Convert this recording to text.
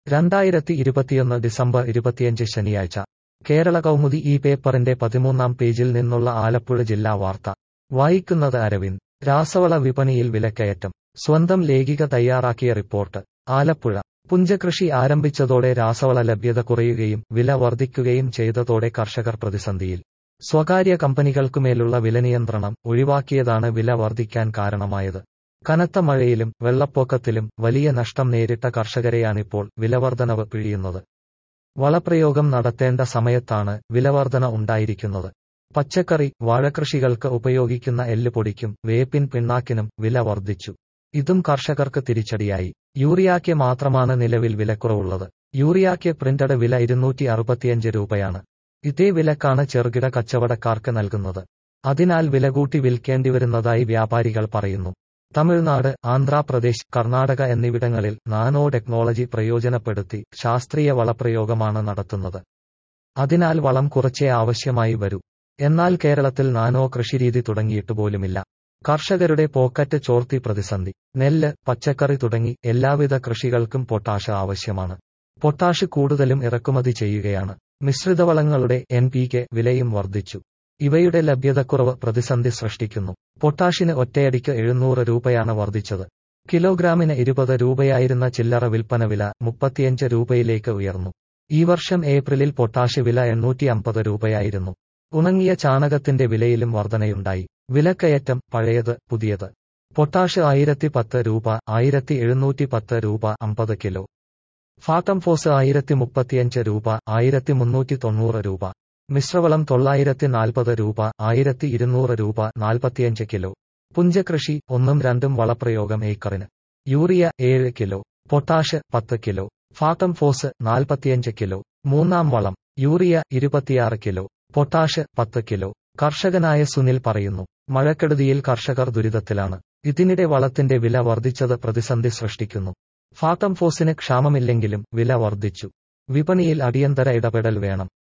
രണ്ടായിരത്തി ഇരുപത്തിയൊന്ന് ഡിസംബർ ഇരുപത്തിയഞ്ച് ശനിയാഴ്ച കേരള കൗമുദി ഈ പേപ്പറിന്റെ പതിമൂന്നാം പേജിൽ നിന്നുള്ള ആലപ്പുഴ ജില്ലാ വാർത്ത വായിക്കുന്നത് അരവിന്ദ് രാസവള വിപണിയിൽ വിലക്കയറ്റം സ്വന്തം ലേഖിക തയ്യാറാക്കിയ റിപ്പോർട്ട് ആലപ്പുഴ പുഞ്ചകൃഷി ആരംഭിച്ചതോടെ രാസവള ലഭ്യത കുറയുകയും വില വർദ്ധിക്കുകയും ചെയ്തതോടെ കർഷകർ പ്രതിസന്ധിയിൽ സ്വകാര്യ കമ്പനികൾക്കുമേലുള്ള വിലനിയന്ത്രണം ഒഴിവാക്കിയതാണ് വില വർദ്ധിക്കാൻ കാരണമായത് കനത്ത മഴയിലും വെള്ളപ്പൊക്കത്തിലും വലിയ നഷ്ടം നേരിട്ട കർഷകരെയാണിപ്പോൾ വിലവർധനവ് പിഴിയുന്നത് വളപ്രയോഗം നടത്തേണ്ട സമയത്താണ് വിലവർധന ഉണ്ടായിരിക്കുന്നത് പച്ചക്കറി വാഴകൃഷികൾക്ക് ഉപയോഗിക്കുന്ന എല്ലുപൊടിക്കും വേപ്പിൻ പിണ്ണാക്കിനും വില വർദ്ധിച്ചു ഇതും കർഷകർക്ക് തിരിച്ചടിയായി യൂറിയാക്ക് മാത്രമാണ് നിലവിൽ വിലക്കുറവുള്ളത് യൂറിയാക്ക് പ്രിന്റഡ് വില ഇരുന്നൂറ്റി അറുപത്തിയഞ്ച് രൂപയാണ് ഇതേ വിലക്കാണ് ചെറുകിട കച്ചവടക്കാർക്ക് നൽകുന്നത് അതിനാൽ വില കൂട്ടി വിൽക്കേണ്ടിവരുന്നതായി വ്യാപാരികൾ പറയുന്നു തമിഴ്നാട് ആന്ധ്രാപ്രദേശ് കർണാടക എന്നിവിടങ്ങളിൽ നാനോ ടെക്നോളജി പ്രയോജനപ്പെടുത്തി ശാസ്ത്രീയ വളപ്രയോഗമാണ് നടത്തുന്നത് അതിനാൽ വളം കുറച്ചേ ആവശ്യമായി വരൂ എന്നാൽ കേരളത്തിൽ നാനോ കൃഷിരീതി തുടങ്ങിയിട്ട് പോലുമില്ല കർഷകരുടെ പോക്കറ്റ് ചോർത്തി പ്രതിസന്ധി നെല്ല് പച്ചക്കറി തുടങ്ങി എല്ലാവിധ കൃഷികൾക്കും പൊട്ടാഷ് ആവശ്യമാണ് പൊട്ടാഷ് കൂടുതലും ഇറക്കുമതി ചെയ്യുകയാണ് മിശ്രിതവളങ്ങളുടെ എൻ പി കെ വിലയും വർദ്ധിച്ചു ഇവയുടെ ലഭ്യതക്കുറവ് പ്രതിസന്ധി സൃഷ്ടിക്കുന്നു പൊട്ടാഷിന് ഒറ്റയടിക്ക് എഴുന്നൂറ് രൂപയാണ് വർദ്ധിച്ചത് കിലോഗ്രാമിന് ഇരുപത് രൂപയായിരുന്ന ചില്ലറ വിൽപ്പന വില മുപ്പത്തിയഞ്ച് രൂപയിലേക്ക് ഉയർന്നു ഈ വർഷം ഏപ്രിലിൽ പൊട്ടാഷ് വില എണ്ണൂറ്റി അമ്പത് രൂപയായിരുന്നു ഉണങ്ങിയ ചാണകത്തിന്റെ വിലയിലും വർധനയുണ്ടായി വിലക്കയറ്റം പഴയത് പുതിയത് പൊട്ടാഷ് ആയിരത്തി പത്ത് രൂപ ആയിരത്തി എഴുന്നൂറ്റി പത്ത് രൂപ അമ്പത് കിലോ ഫാട്ടം ഫോസ് ആയിരത്തി മുപ്പത്തിയഞ്ച് രൂപ ആയിരത്തി മുന്നൂറ്റി തൊണ്ണൂറ് രൂപ മിശ്രവളം തൊള്ളായിരത്തി നാൽപ്പത് രൂപ ആയിരത്തി ഇരുന്നൂറ് രൂപ നാൽപ്പത്തിയഞ്ച് കിലോ പുഞ്ചകൃഷി ഒന്നും രണ്ടും വളപ്രയോഗം ഏക്കറിന് യൂറിയ ഏഴ് കിലോ പൊട്ടാഷ് പത്ത് കിലോ ഫാട്ടം ഫോസ് നാൽപ്പത്തിയഞ്ച് കിലോ മൂന്നാം വളം യൂറിയ ഇരുപത്തിയാറ് കിലോ പൊട്ടാഷ് പത്ത് കിലോ കർഷകനായ സുനിൽ പറയുന്നു മഴക്കെടുതിയിൽ കർഷകർ ദുരിതത്തിലാണ് ഇതിനിടെ വളത്തിന്റെ വില വർദ്ധിച്ചത് പ്രതിസന്ധി സൃഷ്ടിക്കുന്നു ഫാട്ടം ഫോസിന് ക്ഷാമമില്ലെങ്കിലും വില വർദ്ധിച്ചു വിപണിയിൽ അടിയന്തര ഇടപെടൽ വേണം